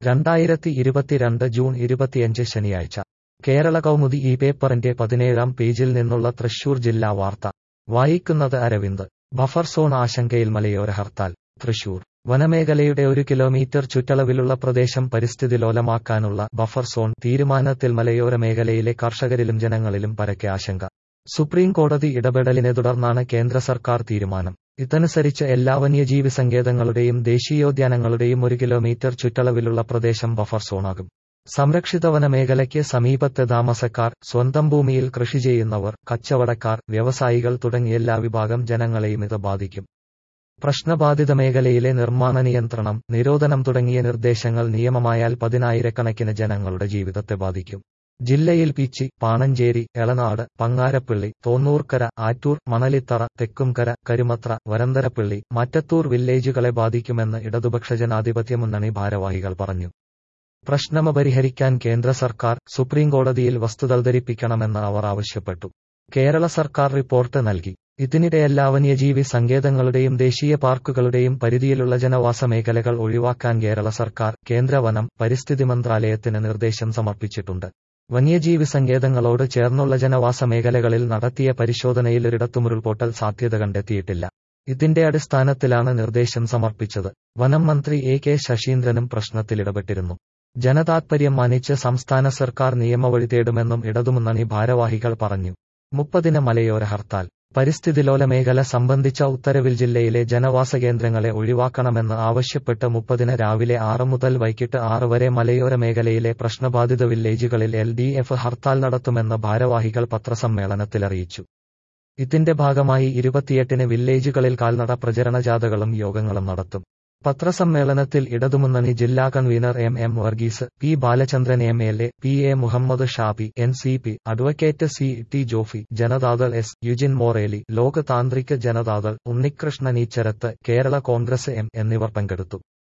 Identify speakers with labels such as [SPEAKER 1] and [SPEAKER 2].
[SPEAKER 1] രണ്ടായിരത്തി ഇരുപത്തിരണ്ട് ജൂൺ ഇരുപത്തിയഞ്ച് ശനിയാഴ്ച കേരള കൗമുദി ഈ പേപ്പറിന്റെ പതിനേഴാം പേജിൽ നിന്നുള്ള തൃശൂർ ജില്ലാ വാർത്ത വായിക്കുന്നത് അരവിന്ദ് ബഫർ സോൺ ആശങ്കയിൽ മലയോര ഹർത്താൽ തൃശൂർ വനമേഖലയുടെ ഒരു കിലോമീറ്റർ ചുറ്റളവിലുള്ള പ്രദേശം പരിസ്ഥിതി ലോലമാക്കാനുള്ള ബഫർ സോൺ തീരുമാനത്തിൽ മലയോര മേഖലയിലെ കർഷകരിലും ജനങ്ങളിലും പരക്കെ ആശങ്ക സുപ്രീം കോടതി ഇടപെടലിനെ തുടർന്നാണ് കേന്ദ്ര സർക്കാർ തീരുമാനം ഇതനുസരിച്ച് എല്ലാ വന്യജീവി സങ്കേതങ്ങളുടെയും ദേശീയോദ്യാനങ്ങളുടെയും ഒരു കിലോമീറ്റർ ചുറ്റളവിലുള്ള പ്രദേശം ബഫർ സോണാകും സംരക്ഷിത വനമേഖലയ്ക്ക് സമീപത്തെ താമസക്കാർ സ്വന്തം ഭൂമിയിൽ കൃഷി ചെയ്യുന്നവർ കച്ചവടക്കാർ വ്യവസായികൾ തുടങ്ങിയ എല്ലാ വിഭാഗം ജനങ്ങളെയും ഇത് ബാധിക്കും പ്രശ്നബാധിത മേഖലയിലെ നിർമ്മാണ നിയന്ത്രണം നിരോധനം തുടങ്ങിയ നിർദ്ദേശങ്ങൾ നിയമമായാൽ പതിനായിരക്കണക്കിന് ജനങ്ങളുടെ ജീവിതത്തെ ബാധിക്കും ജില്ലയിൽ പിച്ചി പാണഞ്ചേരി എളനാട് പങ്ങാരപ്പള്ളി തോന്നൂർക്കര ആറ്റൂർ മണലിത്തറ തെക്കുംകര കരുമത്ര വരന്തരപ്പള്ളി മറ്റത്തൂർ വില്ലേജുകളെ ബാധിക്കുമെന്ന് ഇടതുപക്ഷ ജനാധിപത്യ മുന്നണി ഭാരവാഹികൾ പറഞ്ഞു പ്രശ്നം പരിഹരിക്കാൻ കേന്ദ്ര സർക്കാർ സുപ്രീം കോടതിയിൽ വസ്തുതകൾ ധരിപ്പിക്കണമെന്ന് അവർ ആവശ്യപ്പെട്ടു കേരള സർക്കാർ റിപ്പോർട്ട് നൽകി ഇതിനിടെ എല്ലാ വന്യജീവി സങ്കേതങ്ങളുടെയും ദേശീയ പാർക്കുകളുടെയും പരിധിയിലുള്ള ജനവാസ മേഖലകൾ ഒഴിവാക്കാൻ കേരള സർക്കാർ കേന്ദ്ര വനം പരിസ്ഥിതി മന്ത്രാലയത്തിന് നിർദ്ദേശം സമർപ്പിച്ചിട്ടുണ്ട് വന്യജീവി സങ്കേതങ്ങളോട് ചേർന്നുള്ള ജനവാസ മേഖലകളിൽ നടത്തിയ പരിശോധനയിൽ ഒരിടത്തും ഉരുൾപൊട്ടൽ സാധ്യത കണ്ടെത്തിയിട്ടില്ല ഇതിന്റെ അടിസ്ഥാനത്തിലാണ് നിർദ്ദേശം സമർപ്പിച്ചത് വനം മന്ത്രി എ കെ ശശീന്ദ്രനും പ്രശ്നത്തിലിടപെട്ടിരുന്നു ജനതാത്പര്യം മാനിച്ച് സംസ്ഥാന സർക്കാർ നിയമവഴി തേടുമെന്നും ഇടതുമുന്നണി ഭാരവാഹികൾ പറഞ്ഞു മുപ്പതിന് മലയോര ഹർത്താൽ പരിസ്ഥിതിലോല മേഖല സംബന്ധിച്ച ഉത്തരവിൽ ജില്ലയിലെ ജനവാസ കേന്ദ്രങ്ങളെ ഒഴിവാക്കണമെന്ന് ആവശ്യപ്പെട്ട് മുപ്പതിന് രാവിലെ ആറ് മുതൽ വൈകിട്ട് ആറ് വരെ മലയോര മേഖലയിലെ പ്രശ്നബാധിത വില്ലേജുകളിൽ എൽ ഡി എഫ് ഹർത്താൽ നടത്തുമെന്ന് ഭാരവാഹികൾ പത്രസമ്മേളനത്തിൽ അറിയിച്ചു ഇതിന്റെ ഭാഗമായി ഇരുപത്തിയെട്ടിന് വില്ലേജുകളിൽ കാൽനട പ്രചരണ ജാഥകളും യോഗങ്ങളും നടത്തും പത്രസമ്മേളനത്തിൽ ഇടതുമുന്നണി ജില്ലാ convener M M Varghese P Balachandran M L A P A Muhammad Shabi N C P advocate C T Jofi Janata Dal S Eugin Moraeli Lok Tantrik Janata Dal Unnikrishnan Eacharath Kerala Congress M എന്നിവർ പങ്കെടുത്തു